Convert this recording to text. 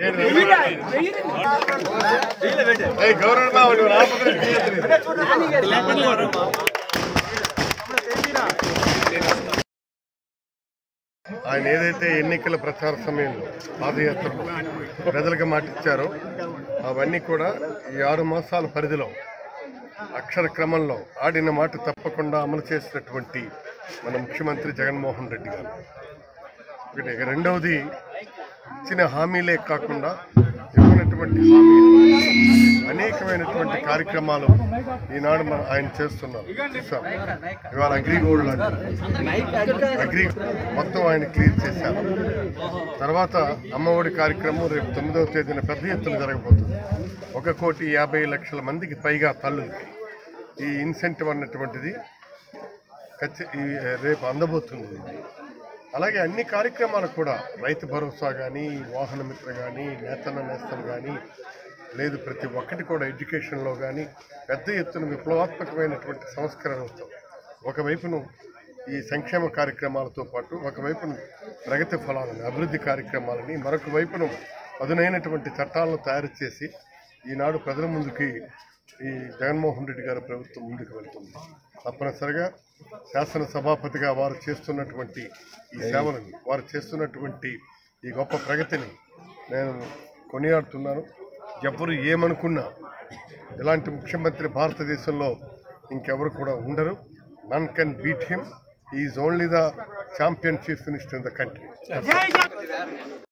ఏయ్, గౌరవమ్మ, నువ్వు రాకపోతే చేయొద్దు. ఆయన ఏదైతే ఎన్నికల ప్రచార సమయంలో పాదయాత్రలో ప్రజలకు మాట ఇచ్చారో అవన్నీ కూడా ఈ ఆరు మాసాల పరిధిలో అక్షర క్రమంలో ఆడిన మాట తప్పకుండా అమలు చేసినటువంటి మన ముఖ్యమంత్రి జగన్మోహన్ రెడ్డి గారు ఒకటి ఇక రెండవది ఇచ్చిన హామీలే కాకుండా ఇవ్వనటువంటి హామీలు అనేకమైనటువంటి కార్యక్రమాలు ఈనాడు మన ఆయన చేస్తున్నారు చూసాం. ఇవాళ అగ్రిగోల్డ్ అగ్రి మొత్తం ఆయన క్లియర్ చేశారు తర్వాత అమ్మఒడి కార్యక్రమం రేపు తొమ్మిదవ తేదీన పెద్ద ఎత్తున జరగబోతుంది ఒక కోటి యాభై లక్షల మందికి పైగా తల్లులకి ఈ ఇన్సెంటివ్ అన్నటువంటిది ఖచ్చి ఈ రేపు అందబోతుంది అలాగే అన్ని కార్యక్రమాలు కూడా రైతు భరోసా కానీ వాహన మిత్ర కానీ నేతన్న నేస్తం కానీ లేదు ప్రతి ఒక్కటి కూడా ఎడ్యుకేషన్లో కానీ పెద్ద ఎత్తున విప్లవాత్మకమైనటువంటి సంస్కరణలతో ఒకవైపును ఈ సంక్షేమ కార్యక్రమాలతో పాటు ఒకవైపును ప్రగతి ఫలాలని అభివృద్ధి కార్యక్రమాలని మరొక వైపును పదునైనటువంటి చట్టాలను తయారు చేసి ఈనాడు ప్రజల ముందుకి ఈ జగన్మోహన్ రెడ్డి గారి ప్రభుత్వం ముందుకు వెళ్తుంది తప్పనిసరిగా శాసన సభాపతిగా వారు చేస్తున్నటువంటి ఈ సేవలను వారు చేస్తున్నటువంటి ఈ గొప్ప ప్రగతిని నేను కొనియాడుతున్నాను ఎవరు ఏమనుకున్నా ఇలాంటి ముఖ్యమంత్రి భారతదేశంలో ఇంకెవరు కూడా ఉండరు none can beat him is only the champion chief minister in the country